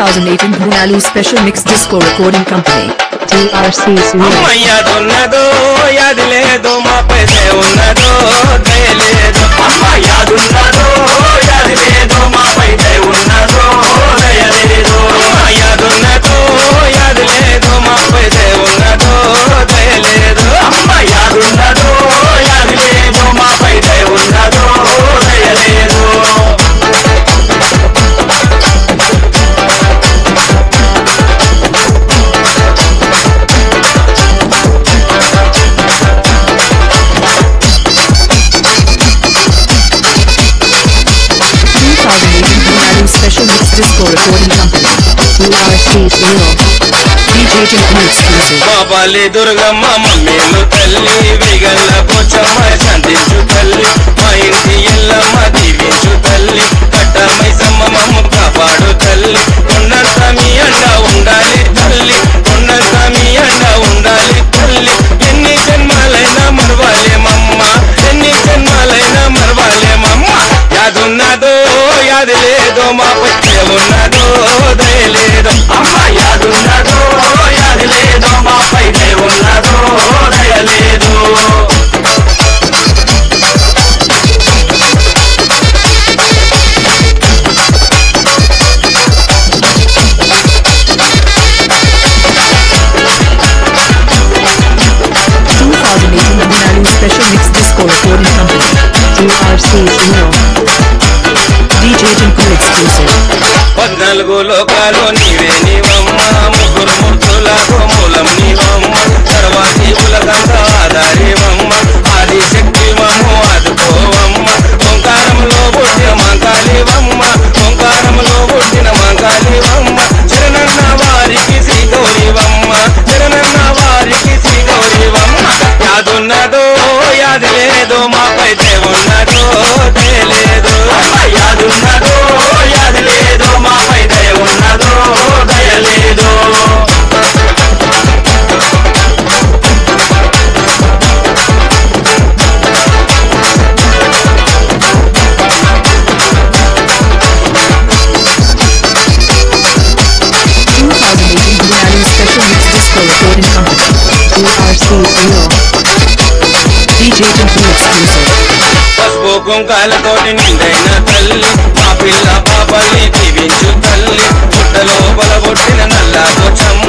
2018 Bhunalu Special Mix Disco Recording Company. DRC అమ్మ Zero. యాదున్నదో యాది లేదు మాపై దయ ఉన్నదో దయ లేదు అమ్మ యాదున్నదో యాది లేదు మాపై దయ ఉన్నదో దయ లేదు అమ్మ యాదున్నదో యాది లేదు మాపై దయ ఉన్నదో దయ లేదు అమ్మ యాదున్నదో యాది లేదు మాపై దయ ఉన్నదో దయ లేదు Bhunalu Special Mix Disco Recording Company. DRC Zero. DJ Tinku Exclusive. మా బాలి దుర్గమ్మ మమ్మీలు తల్లి వేగల్ల పోచమ్మ శాంతించు తల్లి మా ఇంటి ఎల్లమ్మ దీవించు తల్లి కట్టమై సమ్మమ్మ కాపాడు తల్లి ఉన్నంత మీ అండ ఉండాలి తల్లి ఉన్నంత మీ అండ ఉండాలి తల్లి ఎన్ని జన్మాలైనా మరవాలే మమ్మ ఎన్ని జన్మాలైనా మరవాలే మమ్మ యాదున్నదో యాది లేదో మా పచ్చే ఉన్నదో దయ లేదు అమ్మ యాదున్నదో యాది లేదో మా పై దయ ఉన్నదో దయ లేదు Bhunalu Special Mix Disco Recording Company. DRC Zero. DJ Tinku Exclusive. పద్నాలుగు లోకాలు నీవే నీవమ్మ ముగ్గురు మూర్తులకు మూలం నీవమ్మ సర్వాజీవులకంత ఆధారివమ్మ ఆది శక్తి మమ్ము ఆదుకోవమ్మ ఓంకారంలో పుట్టిన మంకాళివమ్మ ఓంకారంలో పుట్టిన మంకాళివమ్మ శరణన్న వారికి శ్రీ గౌరీవమ్మ శరణన్న వారికి శ్రీ గౌరీవమ్మ యాదున్నదో యాది లేదో మాపై దేవున్నదో దయ లేదు అమ్మ యాదున్నదో యాది లేదో మాపై దయ ఉన్నదో దయ లేదు Bhunalu Special Mix Disco Recording Company. DRC Zero. DJ Tinku Exclusive. పసుపు కుంకాలతోటి నిండైన తల్లి మా పిల్ల పాపల్ని దీవించు తల్లి పుట్టలో బలబొట్టిన నల్ల పోచమ్మ